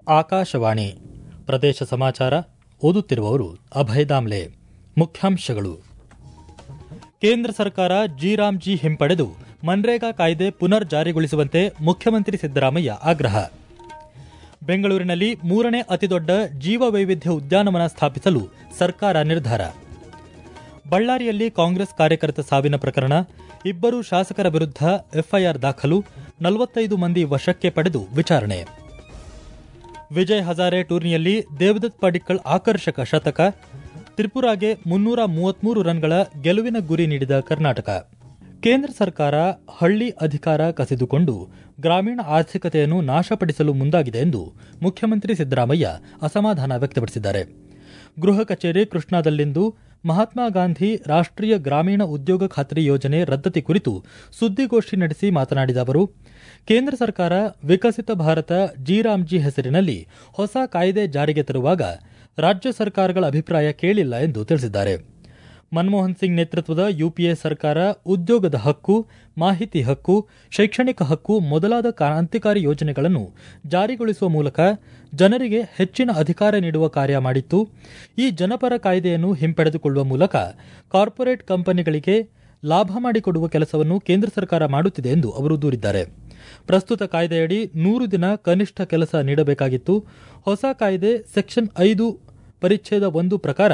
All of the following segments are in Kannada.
ಆಕಾಶವಾಣಿ ಪ್ರದೇಶ ಸಮಾಚಾರ ಓದುತ್ತಿರುವವರು ಅಭಯ್ ದಾಮ್ಲೆ ಮುಖ್ಯಾಂಶಗಳು ಕೇಂದ್ರ ಸರ್ಕಾರ ಜಿರಾಮ್ಜಿ ಹಿಂಪಡೆದು ಮನ್ರೇಗಾ ಕಾಯ್ದೆ ಪುನರ್ ಜಾರಿಗೊಳಿಸುವಂತೆ ಮುಖ್ಯಮಂತ್ರಿ ಸಿದ್ದರಾಮಯ್ಯ ಆಗ್ರಹ ಬೆಂಗಳೂರಿನಲ್ಲಿ ಮೂರನೇ ಅತಿದೊಡ್ಡ ಜೀವ ವೈವಿಧ್ಯ ಉದ್ಯಾನವನ ಸ್ಥಾಪಿಸಲು ಸರ್ಕಾರ ನಿರ್ಧಾರ ಬಳ್ಳಾರಿಯಲ್ಲಿ ಕಾಂಗ್ರೆಸ್ ಕಾರ್ಯಕರ್ತ ಸಾವಿನ ಪ್ರಕರಣ ಇಬ್ಬರು ಶಾಸಕರ ವಿರುದ್ಧ ಎಫ್ಐಆರ್ ದಾಖಲು ನಲವತ್ತೈದು ಮಂದಿ ವಶಕ್ಕೆ ಪಡೆದು ವಿಚಾರಣೆ ವಿಜಯ್ ಹಜಾರೆ ಟೂರ್ನಿಯಲ್ಲಿ ದೇವದತ್ ಪಡಿಕ್ಕಲ್ ಆಕರ್ಷಕ ಶತಕ ತ್ರಿಪುರಾಗೆ ಮುನ್ನೂರ ಮೂವತ್ಮೂರು ರನ್ಗಳ ಗೆಲುವಿನ ಗುರಿ ನೀಡಿದ ಕರ್ನಾಟಕ ಕೇಂದ್ರ ಸರ್ಕಾರ ಹಳ್ಳಿ ಅಧಿಕಾರ ಕಸಿದುಕೊಂಡು ಗ್ರಾಮೀಣ ಆರ್ಥಿಕತೆಯನ್ನು ನಾಶಪಡಿಸಲು ಮುಂದಾಗಿದೆ ಎಂದು ಮುಖ್ಯಮಂತ್ರಿ ಸಿದ್ದರಾಮಯ್ಯ ಅಸಮಾಧಾನ ವ್ಯಕ್ತಪಡಿಸಿದ್ದಾರೆ ಗೃಹ ಕಚೇರಿ ಕೃಷ್ಣಾದಲ್ಲಿಂದು ಮಹಾತ್ಮ ಗಾಂಧಿ ರಾಷ್ಟ್ರೀಯ ಗ್ರಾಮೀಣ ಉದ್ಯೋಗ ಖಾತ್ರಿ ಯೋಜನೆ ರದ್ದತಿ ಕುರಿತು ಸುದ್ದಿಗೋಷ್ಠಿ ನಡೆಸಿ ಮಾತನಾಡಿದ ಅವರು ಕೇಂದ್ರ ಸರ್ಕಾರ ವಿಕಸಿತ ಭಾರತ ಜಿರಾಮ್ಜಿ ಹೆಸರಿನಲ್ಲಿ ಹೊಸ ಕಾಯ್ದೆ ಜಾರಿಗೆ ತರುವಾಗ ರಾಜ್ಯ ಸರ್ಕಾರಗಳ ಅಭಿಪ್ರಾಯ ಕೇಳಿಲ್ಲ ಎಂದು ತಿಳಿಸಿದ್ದಾರೆ ಮನಮೋಹನ್ ಸಿಂಗ್ ನೇತೃತ್ವದ ಯುಪಿಎ ಸರ್ಕಾರ ಉದ್ಯೋಗದ ಹಕ್ಕು ಮಾಹಿತಿ ಹಕ್ಕು ಶೈಕ್ಷಣಿಕ ಹಕ್ಕು ಮೊದಲಾದ ಕ್ರಾಂತಿಕಾರಿ ಯೋಜನೆಗಳನ್ನು ಜಾರಿಗೊಳಿಸುವ ಮೂಲಕ ಜನರಿಗೆ ಹೆಚ್ಚಿನ ಅಧಿಕಾರ ನೀಡುವ ಕಾರ್ಯ ಮಾಡಿತ್ತು ಈ ಜನಪರ ಕಾಯ್ದೆಯನ್ನು ಹಿಂಪಡೆದುಕೊಳ್ಳುವ ಮೂಲಕ ಕಾರ್ಪೊರೇಟ್ ಕಂಪನಿಗಳಿಗೆ ಲಾಭ ಮಾಡಿಕೊಡುವ ಕೆಲಸವನ್ನು ಕೇಂದ್ರ ಸರ್ಕಾರ ಮಾಡುತ್ತಿದೆ ಎಂದು ಅವರು ದೂರಿದ್ದಾರೆ ಪ್ರಸ್ತುತ ಕಾಯ್ದೆಯಡಿ ನೂರು ದಿನ ಕನಿಷ್ಠ ಕೆಲಸ ನೀಡಬೇಕಾಗಿತ್ತು ಹೊಸ ಕಾಯ್ದೆ ಸೆಕ್ಷನ್ ಐದು ಪರಿಚ್ಛೇದ ಒಂದು ಪ್ರಕಾರ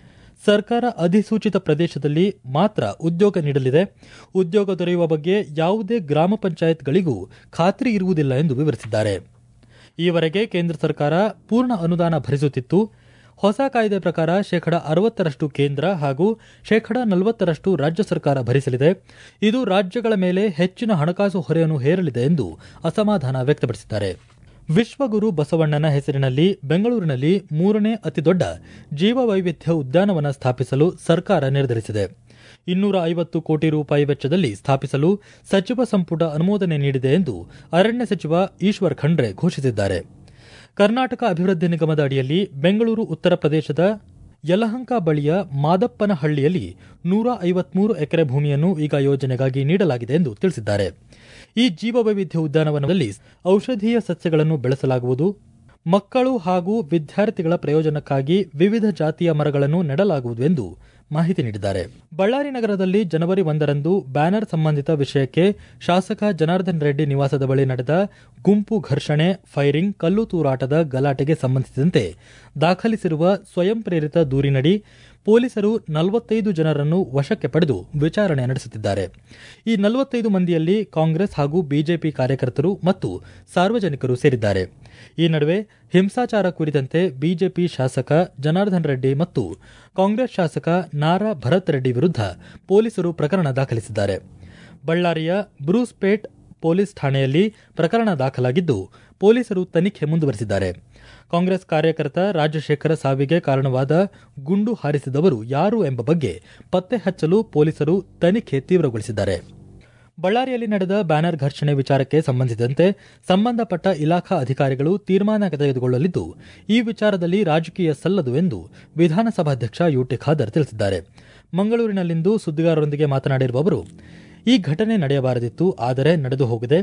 ಸರ್ಕಾರ ಅಧಿಸೂಚಿತ ಪ್ರದೇಶದಲ್ಲಿ ಮಾತ್ರ ಉದ್ಯೋಗ ನೀಡಲಿದೆ ಉದ್ಯೋಗ ದೊರೆಯುವ ಬಗ್ಗೆ ಯಾವುದೇ ಗ್ರಾಮ ಪಂಚಾಯತ್ಗಳಿಗೂ ಖಾತ್ರಿ ಇರುವುದಿಲ್ಲ ಎಂದು ವಿವರಿಸಿದ್ದಾರೆ ಈವರೆಗೆ ಕೇಂದ್ರ ಸರ್ಕಾರ ಪೂರ್ಣ ಅನುದಾನ ಭರಿಸುತ್ತಿತ್ತು ಹೊಸ ಕಾಯ್ದೆ ಪ್ರಕಾರ ಶೇಕಡ ಅರವತ್ತರಷ್ಟು ಕೇಂದ್ರ ಹಾಗೂ ಶೇಕಡ ನಲವತ್ತರಷ್ಟು ರಾಜ್ಯ ಸರ್ಕಾರ ಭರಿಸಲಿದೆ ಇದು ರಾಜ್ಯಗಳ ಮೇಲೆ ಹೆಚ್ಚಿನ ಹಣಕಾಸು ಹೊರೆಯನ್ನು ಹೇರಲಿದೆ ಎಂದು ಅಸಮಾಧಾನ ವ್ಯಕ್ತಪಡಿಸಿದ್ದಾರೆ ವಿಶ್ವಗುರು ಬಸವಣ್ಣನ ಹೆಸರಿನಲ್ಲಿ ಬೆಂಗಳೂರಿನಲ್ಲಿ ಮೂರನೇ ಅತಿದೊಡ್ಡ ಜೀವವೈವಿಧ್ಯ ಉದ್ಯಾನವನ ಸ್ಥಾಪಿಸಲು ಸರ್ಕಾರ ನಿರ್ಧರಿಸಿದೆ ಇನ್ನೂರ ಐವತ್ತು ಕೋಟಿ ರೂಪಾಯಿ ವೆಚ್ಚದಲ್ಲಿ ಸ್ಥಾಪಿಸಲು ಸಚಿವ ಸಂಪುಟ ಅನುಮೋದನೆ ನೀಡಿದೆ ಎಂದು ಅರಣ್ಯ ಸಚಿವ ಈಶ್ವರ್ ಖಂಡ್ರೆ ಘೋಷಿಸಿದ್ದಾರೆ ಕರ್ನಾಟಕ ಅಭಿವೃದ್ಧಿ ನಿಗಮದ ಅಡಿಯಲ್ಲಿ ಬೆಂಗಳೂರು ಉತ್ತರ ಪ್ರದೇಶದ ಯಲಹಂಕ ಬಳಿಯ ಮಾದಪ್ಪನಹಳ್ಳಿಯಲ್ಲಿ ನೂರ ಐವತ್ಮೂರು ಎಕರೆ ಭೂಮಿಯನ್ನು ಈಗ ಯೋಜನೆಗಾಗಿ ನೀಡಲಾಗಿದೆ ಎಂದು ತಿಳಿಸಿದ್ದಾರೆ ಈ ಜೀವವೈವಿಧ್ಯ ಉದ್ಯಾನವನದಲ್ಲಿ ಔಷಧೀಯ ಸಸ್ಯಗಳನ್ನು ಬೆಳೆಸಲಾಗುವುದು ಮಕ್ಕಳು ಹಾಗೂ ವಿದ್ಯಾರ್ಥಿಗಳ ಪ್ರಯೋಜನಕ್ಕಾಗಿ ವಿವಿಧ ಜಾತಿಯ ಮರಗಳನ್ನು ನೆಡಲಾಗುವುದು ಎಂದು ಮಾಹಿತಿ ನೀಡಿದ್ದಾರೆ ಬಳ್ಳಾರಿ ನಗರದಲ್ಲಿ ಜನವರಿ ಒಂದರಂದು ಬ್ಯಾನರ್ ಸಂಬಂಧಿತ ವಿಷಯಕ್ಕೆ ಶಾಸಕ ಜನಾರ್ದನ್ ರೆಡ್ಡಿ ನಿವಾಸದ ಬಳಿ ನಡೆದ ಗುಂಪು ಘರ್ಷಣೆ ಫೈರಿಂಗ್ ಕಲ್ಲು ತೂರಾಟದ ಗಲಾಟೆಗೆ ಸಂಬಂಧಿಸಿದಂತೆ ದಾಖಲಿಸಿರುವ ಸ್ವಯಂ ಪ್ರೇರಿತ ದೂರಿನಡಿ ಪೊಲೀಸರು ನಲವತ್ತೈದು ಜನರನ್ನು ವಶಕ್ಕೆ ಪಡೆದು ವಿಚಾರಣೆ ನಡೆಸುತ್ತಿದ್ದಾರೆ ಈ ನಲವತ್ತೈದು ಮಂದಿಯಲ್ಲಿ ಕಾಂಗ್ರೆಸ್ ಹಾಗೂ ಬಿಜೆಪಿ ಕಾರ್ಯಕರ್ತರು ಮತ್ತು ಸಾರ್ವಜನಿಕರು ಸೇರಿದ್ದಾರೆ ಈ ನಡುವೆ ಹಿಂಸಾಚಾರ ಕುರಿತಂತೆ ಬಿಜೆಪಿ ಶಾಸಕ ಜನಾರ್ದನ್ ರೆಡ್ಡಿ ಮತ್ತು ಕಾಂಗ್ರೆಸ್ ಶಾಸಕ ನಾರಾ ಭರತ್ ರೆಡ್ಡಿ ವಿರುದ್ಧ ಪೊಲೀಸರು ಪ್ರಕರಣ ದಾಖಲಿಸಿದ್ದಾರೆ ಬಳ್ಳಾರಿಯ ಬ್ರೂಸ್ಪೇಟ್ ಪೊಲೀಸ್ ಠಾಣೆಯಲ್ಲಿ ಪ್ರಕರಣ ದಾಖಲಾಗಿದ್ದು ಪೊಲೀಸರು ತನಿಖೆ ಮುಂದುವರೆಸಿದ್ದಾರೆ ಕಾಂಗ್ರೆಸ್ ಕಾರ್ಯಕರ್ತ ರಾಜಶೇಖರ ಸಾವಿಗೆ ಕಾರಣವಾದ ಗುಂಡು ಹಾರಿಸಿದವರು ಯಾರು ಎಂಬ ಬಗ್ಗೆ ಪತ್ತೆ ಹಚ್ಚಲು ಪೊಲೀಸರು ತನಿಖೆ ತೀವ್ರಗೊಳಿಸಿದ್ದಾರೆ ಬಳ್ಳಾರಿಯಲ್ಲಿ ನಡೆದ ಬ್ಯಾನರ್ ಘರ್ಷಣೆ ವಿಚಾರಕ್ಕೆ ಸಂಬಂಧಿಸಿದಂತೆ ಸಂಬಂಧಪಟ್ಟ ಇಲಾಖಾ ಅಧಿಕಾರಿಗಳು ತೀರ್ಮಾನ ತೆಗೆದುಕೊಳ್ಳಲಿದ್ದು ಈ ವಿಚಾರದಲ್ಲಿ ರಾಜಕೀಯ ಸಲ್ಲದು ಎಂದು ವಿಧಾನಸಭಾಧ್ಯಕ್ಷ ಯುಟಿ ಖಾದರ್ ತಿಳಿಸಿದ್ದಾರೆ ಮಂಗಳೂರಿನಲ್ಲಿಂದು ಸುದ್ದಿಗಾರರೊಂದಿಗೆ ಮಾತನಾಡಿರುವ ಅವರು ಈ ಘಟನೆ ನಡೆಯಬಾರದಿತ್ತು ಆದರೆ ನಡೆದು ಹೋಗಿದೆ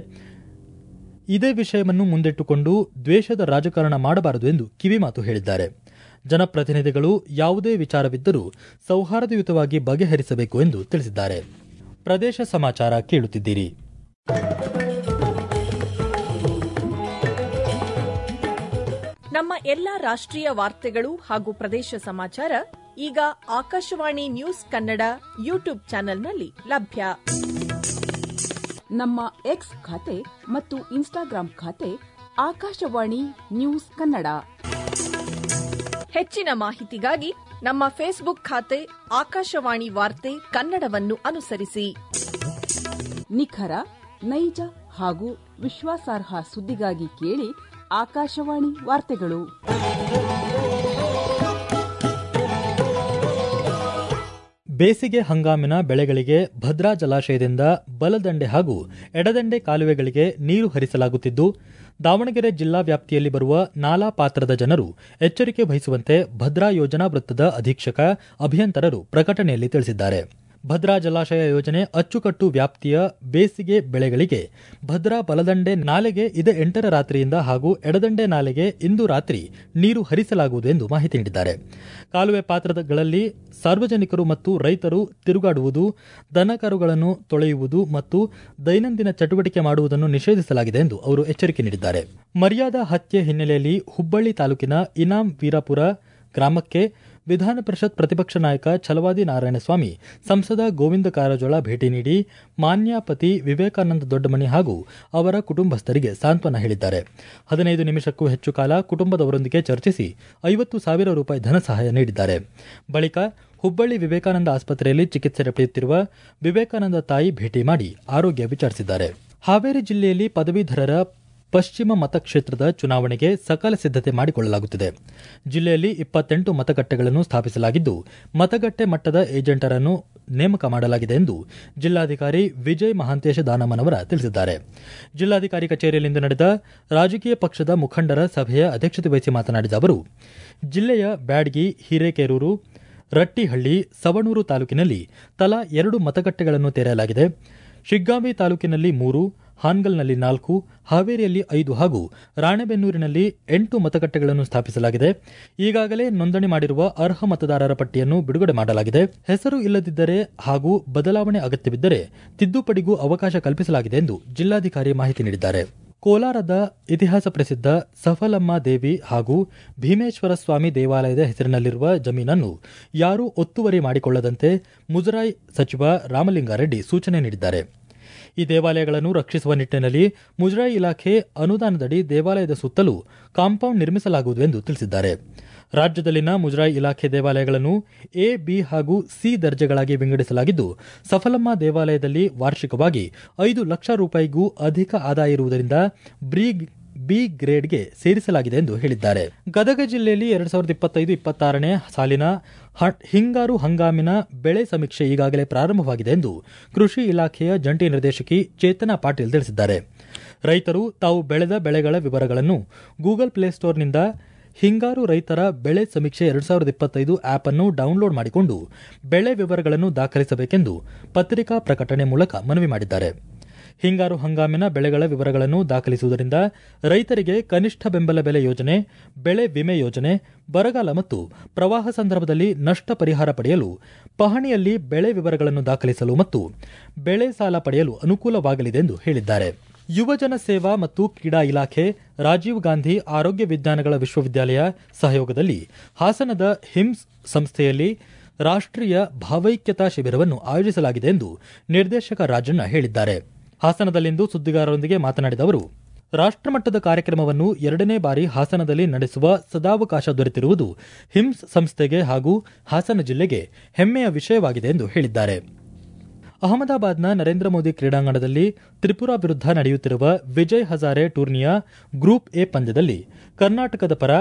ಇದೇ ವಿಷಯವನ್ನು ಮುಂದಿಟ್ಟುಕೊಂಡು ದ್ವೇಷದ ರಾಜಕಾರಣ ಮಾಡಬಾರದು ಎಂದು ಕಿವಿಮಾತು ಹೇಳಿದ್ದಾರೆ ಜನಪ್ರತಿನಿಧಿಗಳು ಯಾವುದೇ ವಿಚಾರವಿದ್ದರೂ ಸೌಹಾರ್ದಯುತವಾಗಿ ಬಗೆಹರಿಸಬೇಕು ಎಂದು ತಿಳಿಸಿದ್ದಾರೆ ಪ್ರದೇಶ ಸಮಾಚಾರ ಕೇಳುತ್ತಿದ್ದೀರಿ ನಮ್ಮ ಎಲ್ಲಾ ರಾಷ್ಟ್ರೀಯ ವಾರ್ತೆಗಳು ಹಾಗೂ ಪ್ರದೇಶ ಸಮಾಚಾರ ಈಗ ಆಕಾಶವಾಣಿ ನ್ಯೂಸ್ ಕನ್ನಡ ಯೂಟ್ಯೂಬ್ ಚಾನೆಲ್ನಲ್ಲಿ ಲಭ್ಯ ನಮ್ಮ ಎಕ್ಸ್ ಖಾತೆ ಮತ್ತು ಇನ್ಸ್ಟಾಗ್ರಾಂ ಖಾತೆ ಆಕಾಶವಾಣಿ ನ್ಯೂಸ್ ಕನ್ನಡ ಹೆಚ್ಚಿನ ಮಾಹಿತಿಗಾಗಿ ನಮ್ಮ ಫೇಸ್ಬುಕ್ ಖಾತೆ ಆಕಾಶವಾಣಿ ವಾರ್ತೆ ಕನ್ನಡವನ್ನು ಅನುಸರಿಸಿ ನಿಖರ ನೈಜ ಹಾಗೂ ವಿಶ್ವಾಸಾರ್ಹ ಸುದ್ದಿಗಾಗಿ ಕೇಳಿ ಆಕಾಶವಾಣಿ ವಾರ್ತೆಗಳು ಬೇಸಿಗೆ ಹಂಗಾಮಿನ ಬೆಳೆಗಳಿಗೆ ಭದ್ರಾ ಜಲಾಶಯದಿಂದ ಬಲದಂಡೆ ಹಾಗೂ ಎಡದಂಡೆ ಕಾಲುವೆಗಳಿಗೆ ನೀರು ಹರಿಸಲಾಗುತ್ತಿದ್ದು ದಾವಣಗೆರೆ ಜಿಲ್ಲಾ ವ್ಯಾಪ್ತಿಯಲ್ಲಿ ಬರುವ ನಾಲಾ ಪಾತ್ರದ ಜನರು ಎಚ್ಚರಿಕೆ ವಹಿಸುವಂತೆ ಭದ್ರಾ ಯೋಜನಾ ವೃತ್ತದ ಅಧೀಕ್ಷಕ ಅಭಿಯಂತರರು ಪ್ರಕಟಣೆಯಲ್ಲಿ ತಿಳಿಸಿದ್ದಾರೆ ಭದ್ರಾ ಜಲಾಶಯ ಯೋಜನೆ ಅಚ್ಚುಕಟ್ಟು ವ್ಯಾಪ್ತಿಯ ಬೇಸಿಗೆ ಬೆಳೆಗಳಿಗೆ ಭದ್ರಾ ಬಲದಂಡೆ ನಾಲೆಗೆ ಇದೇ ಎಂಟರ ರಾತ್ರಿಯಿಂದ ಹಾಗೂ ಎಡದಂಡೆ ನಾಲೆಗೆ ಇಂದು ರಾತ್ರಿ ನೀರು ಹರಿಸಲಾಗುವುದು ಎಂದು ಮಾಹಿತಿ ನೀಡಿದ್ದಾರೆ ಕಾಲುವೆ ಪಾತ್ರಗಳಲ್ಲಿ ಸಾರ್ವಜನಿಕರು ಮತ್ತು ರೈತರು ತಿರುಗಾಡುವುದು ದನಕರುಗಳನ್ನು ತೊಳೆಯುವುದು ಮತ್ತು ದೈನಂದಿನ ಚಟುವಟಿಕೆ ಮಾಡುವುದನ್ನು ನಿಷೇಧಿಸಲಾಗಿದೆ ಎಂದು ಅವರು ಎಚ್ಚರಿಕೆ ನೀಡಿದ್ದಾರೆ ಮರ್ಯಾದಾ ಹತ್ಯೆ ಹಿನ್ನೆಲೆಯಲ್ಲಿ ಹುಬ್ಬಳ್ಳಿ ತಾಲೂಕಿನ ಇನಾಂ ವೀರಾಪುರ ಗ್ರಾಮಕ್ಕೆ ವಿಧಾನ ಪರಿಷತ್ ಪ್ರತಿಪಕ್ಷ ನಾಯಕ ಛಲವಾದಿ ನಾರಾಯಣಸ್ವಾಮಿ ಸಂಸದ ಗೋವಿಂದ ಕಾರಜೋಳ ಭೇಟಿ ನೀಡಿ ಮಾನ್ಯಾಪತಿ ವಿವೇಕಾನಂದ ದೊಡ್ಡಮನಿ ಹಾಗೂ ಅವರ ಕುಟುಂಬಸ್ಥರಿಗೆ ಸಾಂತ್ವನ ಹೇಳಿದ್ದಾರೆ ಹದಿನೈದು ನಿಮಿಷಕ್ಕೂ ಹೆಚ್ಚು ಕಾಲ ಕುಟುಂಬದವರೊಂದಿಗೆ ಚರ್ಚಿಸಿ ಐವತ್ತು ಸಾವಿರ ರೂಪಾಯಿ ಧನ ಸಹಾಯ ನೀಡಿದ್ದಾರೆ ಬಳಿಕ ಹುಬ್ಬಳ್ಳಿ ವಿವೇಕಾನಂದ ಆಸ್ಪತ್ರೆಯಲ್ಲಿ ಚಿಕಿತ್ಸೆ ಪಡೆಯುತ್ತಿರುವ ವಿವೇಕಾನಂದ ತಾಯಿ ಭೇಟಿ ಮಾಡಿ ಆರೋಗ್ಯ ವಿಚಾರಿಸಿದ್ದಾರೆ ಹಾವೇರಿ ಜಿಲ್ಲೆಯಲ್ಲಿ ಪದವೀಧರರ ಪಶ್ಚಿಮ ಮತಕ್ಷೇತ್ರದ ಚುನಾವಣೆಗೆ ಸಕಲ ಸಿದ್ಧತೆ ಮಾಡಿಕೊಳ್ಳಲಾಗುತ್ತಿದೆ ಜಿಲ್ಲೆಯಲ್ಲಿ ಇಪ್ಪತ್ತೆಂಟು ಮತಗಟ್ಟೆಗಳನ್ನು ಸ್ಥಾಪಿಸಲಾಗಿದ್ದು ಮತಗಟ್ಟೆ ಮಟ್ಟದ ಏಜೆಂಟರನ್ನು ನೇಮಕ ಮಾಡಲಾಗಿದೆ ಎಂದು ಜಿಲ್ಲಾಧಿಕಾರಿ ವಿಜಯ್ ಮಹಾಂತೇಶ ದಾನಮ್ಮನವರ ತಿಳಿಸಿದ್ದಾರೆ ಜಿಲ್ಲಾಧಿಕಾರಿ ಕಚೇರಿಯಲ್ಲಿಂದು ನಡೆದ ರಾಜಕೀಯ ಪಕ್ಷದ ಮುಖಂಡರ ಸಭೆಯ ಅಧ್ಯಕ್ಷತೆ ವಹಿಸಿ ಮಾತನಾಡಿದ ಅವರು ಜಿಲ್ಲೆಯ ಬ್ಯಾಡಗಿ ಹಿರೇಕೆರೂರು ರಟ್ಟಿಹಳ್ಳಿ ಸವಣೂರು ತಾಲೂಕಿನಲ್ಲಿ ತಲಾ ಎರಡು ಮತಗಟ್ಟೆಗಳನ್ನು ತೆರೆಯಲಾಗಿದೆ ಶಿಗ್ಗಾಂವಿ ತಾಲೂಕಿನಲ್ಲಿ ಮೂರು ಹಾನ್ಗಲ್ನಲ್ಲಿ ನಾಲ್ಕು ಹಾವೇರಿಯಲ್ಲಿ ಐದು ಹಾಗೂ ರಾಣೆಬೆನ್ನೂರಿನಲ್ಲಿ ಎಂಟು ಮತಗಟ್ಟೆಗಳನ್ನು ಸ್ಥಾಪಿಸಲಾಗಿದೆ ಈಗಾಗಲೇ ನೋಂದಣಿ ಮಾಡಿರುವ ಅರ್ಹ ಮತದಾರರ ಪಟ್ಟಿಯನ್ನು ಬಿಡುಗಡೆ ಮಾಡಲಾಗಿದೆ ಹೆಸರು ಇಲ್ಲದಿದ್ದರೆ ಹಾಗೂ ಬದಲಾವಣೆ ಅಗತ್ಯವಿದ್ದರೆ ತಿದ್ದುಪಡಿಗೂ ಅವಕಾಶ ಕಲ್ಪಿಸಲಾಗಿದೆ ಎಂದು ಜಿಲ್ಲಾಧಿಕಾರಿ ಮಾಹಿತಿ ನೀಡಿದ್ದಾರೆ ಕೋಲಾರದ ಇತಿಹಾಸ ಪ್ರಸಿದ್ಧ ಸಫಲಮ್ಮ ದೇವಿ ಹಾಗೂ ಭೀಮೇಶ್ವರ ಸ್ವಾಮಿ ದೇವಾಲಯದ ಹೆಸರಿನಲ್ಲಿರುವ ಜಮೀನನ್ನು ಯಾರೂ ಒತ್ತುವರಿ ಮಾಡಿಕೊಳ್ಳದಂತೆ ಮುಜರಾಯಿ ಸಚಿವ ರಾಮಲಿಂಗಾರೆಡ್ಡಿ ಸೂಚನೆ ನೀಡಿದ್ದಾರೆ ಈ ದೇವಾಲಯಗಳನ್ನು ರಕ್ಷಿಸುವ ನಿಟ್ಟಿನಲ್ಲಿ ಮುಜರಾಯಿ ಇಲಾಖೆ ಅನುದಾನದಡಿ ದೇವಾಲಯದ ಸುತ್ತಲೂ ಕಾಂಪೌಂಡ್ ನಿರ್ಮಿಸಲಾಗುವುದು ಎಂದು ತಿಳಿಸಿದ್ದಾರೆ ರಾಜ್ಯದಲ್ಲಿನ ಮುಜರಾಯಿ ಇಲಾಖೆ ದೇವಾಲಯಗಳನ್ನು ಎ ಬಿ ಹಾಗೂ ಸಿ ದರ್ಜೆಗಳಾಗಿ ವಿಂಗಡಿಸಲಾಗಿದ್ದು ಸಫಲಮ್ಮ ದೇವಾಲಯದಲ್ಲಿ ವಾರ್ಷಿಕವಾಗಿ ಐದು ಲಕ್ಷ ರೂಪಾಯಿಗೂ ಅಧಿಕ ಆದಾಯ ಇರುವುದರಿಂದ ಬ್ರೀ ಬಿ ಗ್ರೇಡ್ಗೆ ಸೇರಿಸಲಾಗಿದೆ ಎಂದು ಹೇಳಿದ್ದಾರೆ ಗದಗ ಜಿಲ್ಲೆಯಲ್ಲಿ ಎರಡ್ ಸಾವಿರದ ಇಪ್ಪತ್ತೈದು ಇಪ್ಪತ್ತಾರನೇ ಸಾಲಿನ ಹ- ಹಿಂಗಾರು ಹಂಗಾಮಿನ ಬೆಳೆ ಸಮೀಕ್ಷೆ ಈಗಾಗಲೇ ಪ್ರಾರಂಭವಾಗಿದೆ ಎಂದು ಕೃಷಿ ಇಲಾಖೆಯ ಜಂಟಿ ನಿರ್ದೇಶಕಿ ಚೇತನಾ ಪಾಟೀಲ್ ತಿಳಿಸಿದ್ದಾರೆ ರೈತರು ತಾವು ಬೆಳೆದ ಬೆಳೆಗಳ ವಿವರಗಳನ್ನು ಗೂಗಲ್ ಪ್ಲೇಸ್ಟೋರ್ನಿಂದ ಹಿಂಗಾರು ರೈತರ ಬೆಳೆ ಸಮೀಕ್ಷೆ ಎರಡ್ ಸಾವಿರದ ಇಪ್ಪತ್ತೈದು ಆಪ್ ಅನ್ನು ಡೌನ್ಲೋಡ್ ಮಾಡಿಕೊಂಡು ಬೆಳೆ ವಿವರಗಳನ್ನು ದಾಖಲಿಸಬೇಕೆಂದು ಪತ್ರಿಕಾ ಪ್ರಕಟಣೆ ಮೂಲಕ ಮನವಿ ಮಾಡಿದ್ದಾರೆ ಹಿಂಗಾರು ಹಂಗಾಮಿನ ಬೆಳೆಗಳ ವಿವರಗಳನ್ನು ದಾಖಲಿಸುವುದರಿಂದ ರೈತರಿಗೆ ಕನಿಷ್ಠ ಬೆಂಬಲ ಬೆಲೆ ಯೋಜನೆ ಬೆಳೆ ವಿಮೆ ಯೋಜನೆ ಬರಗಾಲ ಮತ್ತು ಪ್ರವಾಹ ಸಂದರ್ಭದಲ್ಲಿ ನಷ್ಟ ಪರಿಹಾರ ಪಡೆಯಲು ಪಹಣಿಯಲ್ಲಿ ಬೆಳೆ ವಿವರಗಳನ್ನು ದಾಖಲಿಸಲು ಮತ್ತು ಬೆಳೆ ಸಾಲ ಪಡೆಯಲು ಅನುಕೂಲವಾಗಲಿದೆ ಎಂದು ಹೇಳಿದ್ದಾರೆ ಯುವಜನ ಸೇವಾ ಮತ್ತು ಕ್ರೀಡಾ ಇಲಾಖೆ ರಾಜೀವ್ ಗಾಂಧಿ ಆರೋಗ್ಯ ವಿಜ್ಞಾನಗಳ ವಿಶ್ವವಿದ್ಯಾಲಯ ಸಹಯೋಗದಲ್ಲಿ ಹಾಸನದ ಹಿಮ್ಸ್ ಸಂಸ್ಥೆಯಲ್ಲಿ ರಾಷ್ಟ್ರೀಯ ಭಾವೈಕ್ಯತಾ ಶಿಬಿರವನ್ನು ಆಯೋಜಿಸಲಾಗಿದೆ ಎಂದು ನಿರ್ದೇಶಕ ರಾಜಣ್ಣ ಹೇಳಿದ್ದಾರೆ ಹಾಸನದಲ್ಲಿಂದು ಸುದ್ದಿಗಾರರೊಂದಿಗೆ ಮಾತನಾಡಿದ ಅವರು ರಾಷ್ಟ್ರಮಟ್ಟದ ಕಾರ್ಯಕ್ರಮವನ್ನು ಎರಡನೇ ಬಾರಿ ಹಾಸನದಲ್ಲಿ ನಡೆಸುವ ಸದಾವಕಾಶ ದೊರೆತಿರುವುದು ಹಿಮ್ಸ್ ಸಂಸ್ಥೆಗೆ ಹಾಗೂ ಹಾಸನ ಜಿಲ್ಲೆಗೆ ಹೆಮ್ಮೆಯ ವಿಷಯವಾಗಿದೆ ಎಂದು ಹೇಳಿದ್ದಾರೆ ಅಹಮದಾಬಾದ್ನ ನರೇಂದ್ರ ಮೋದಿ ಕ್ರೀಡಾಂಗಣದಲ್ಲಿ ತ್ರಿಪುರಾ ವಿರುದ್ಧ ನಡೆಯುತ್ತಿರುವ ವಿಜಯ್ ಹಜಾರೆ ಟೂರ್ನಿಯ ಗ್ರೂಪ್ ಎ ಪಂದ್ಯದಲ್ಲಿ ಕರ್ನಾಟಕದ ಪರ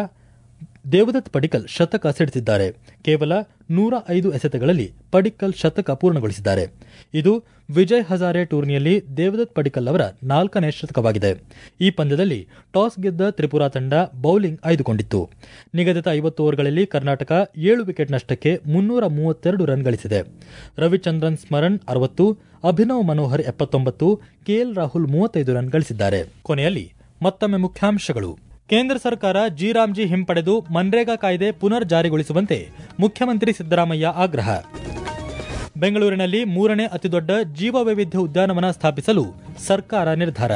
ದೇವದತ್ ಪಡಿಕಲ್ ಶತಕ ಸಿಡಿಸಿದ್ದಾರೆ ಕೇವಲ ನೂರ ಐದು ಎಸೆತಗಳಲ್ಲಿ ಪಡಿಕ್ಕಲ್ ಶತಕ ಪೂರ್ಣಗೊಳಿಸಿದ್ದಾರೆ ಇದು ವಿಜಯ್ ಹಜಾರೆ ಟೂರ್ನಿಯಲ್ಲಿ ದೇವದತ್ ಪಡಿಕ್ಕಲ್ ಅವರ ನಾಲ್ಕನೇ ಶತಕವಾಗಿದೆ ಈ ಪಂದ್ಯದಲ್ಲಿ ಟಾಸ್ ಗೆದ್ದ ತ್ರಿಪುರಾ ತಂಡ ಬೌಲಿಂಗ್ ಆಯ್ದುಕೊಂಡಿತ್ತು ನಿಗದಿತ ಐವತ್ತು ಓವರ್ಗಳಲ್ಲಿ ಕರ್ನಾಟಕ ಏಳು ವಿಕೆಟ್ ನಷ್ಟಕ್ಕೆ ಮುನ್ನೂರ ಮೂವತ್ತೆರಡು ರನ್ ಗಳಿಸಿದೆ ರವಿಚಂದ್ರನ್ ಸ್ಮರಣ್ ಅರವತ್ತು ಅಭಿನವ್ ಮನೋಹರ್ ಎಪ್ಪತ್ತೊಂಬತ್ತು ಕೆಎಲ್ ರಾಹುಲ್ ಮೂವತ್ತೈದು ರನ್ ಗಳಿಸಿದ್ದಾರೆ ಕೊನೆಯಲ್ಲಿ ಮತ್ತೊಮ್ಮೆ ಮುಖ್ಯಾಂಶಗಳು ಕೇಂದ್ರ ಸರ್ಕಾರ ಜಿರಾಮ್ಜಿ ಹಿಂಪಡೆದು ಮನ್ರೇಗಾ ಕಾಯ್ದೆ ಪುನರ್ ಜಾರಿಗೊಳಿಸುವಂತೆ ಮುಖ್ಯಮಂತ್ರಿ ಸಿದ್ದರಾಮಯ್ಯ ಆಗ್ರಹ ಬೆಂಗಳೂರಿನಲ್ಲಿ ಮೂರನೇ ಅತಿದೊಡ್ಡ ಜೀವ ವೈವಿಧ್ಯ ಉದ್ಯಾನವನ ಸ್ಥಾಪಿಸಲು ಸರ್ಕಾರ ನಿರ್ಧಾರ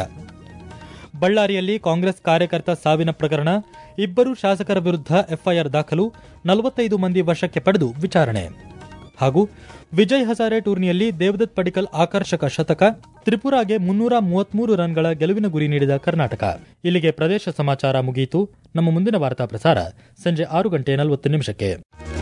ಬಳ್ಳಾರಿಯಲ್ಲಿ ಕಾಂಗ್ರೆಸ್ ಕಾರ್ಯಕರ್ತ ಸಾವಿನ ಪ್ರಕರಣ ಇಬ್ಬರು ಶಾಸಕರ ವಿರುದ್ಧ ಎಫ್ಐಆರ್ ದಾಖಲು ನಲವತ್ತೈದು ಮಂದಿ ವಶಕ್ಕೆ ಪಡೆದು ವಿಚಾರಣೆ ಹಾಗೂ ವಿಜಯ್ ಹಜಾರೆ ಟೂರ್ನಿಯಲ್ಲಿ ದೇವದತ್ ಪಡಿಕಲ್ ಆಕರ್ಷಕ ಶತಕ ತ್ರಿಪುರಾಗೆ ಮುನ್ನೂರ ಮೂವತ್ಮೂರು ರನ್ಗಳ ಗೆಲುವಿನ ಗುರಿ ನೀಡಿದ ಕರ್ನಾಟಕ ಇಲ್ಲಿಗೆ ಪ್ರದೇಶ ಸಮಾಚಾರ ಮುಗಿಯಿತು ನಮ್ಮ ಮುಂದಿನ ವಾರ್ತಾ ಪ್ರಸಾರ ಸಂಜೆ ಆರು ಗಂಟೆ ನಲವತ್ತು ನಿಮಿಷಕ್ಕೆ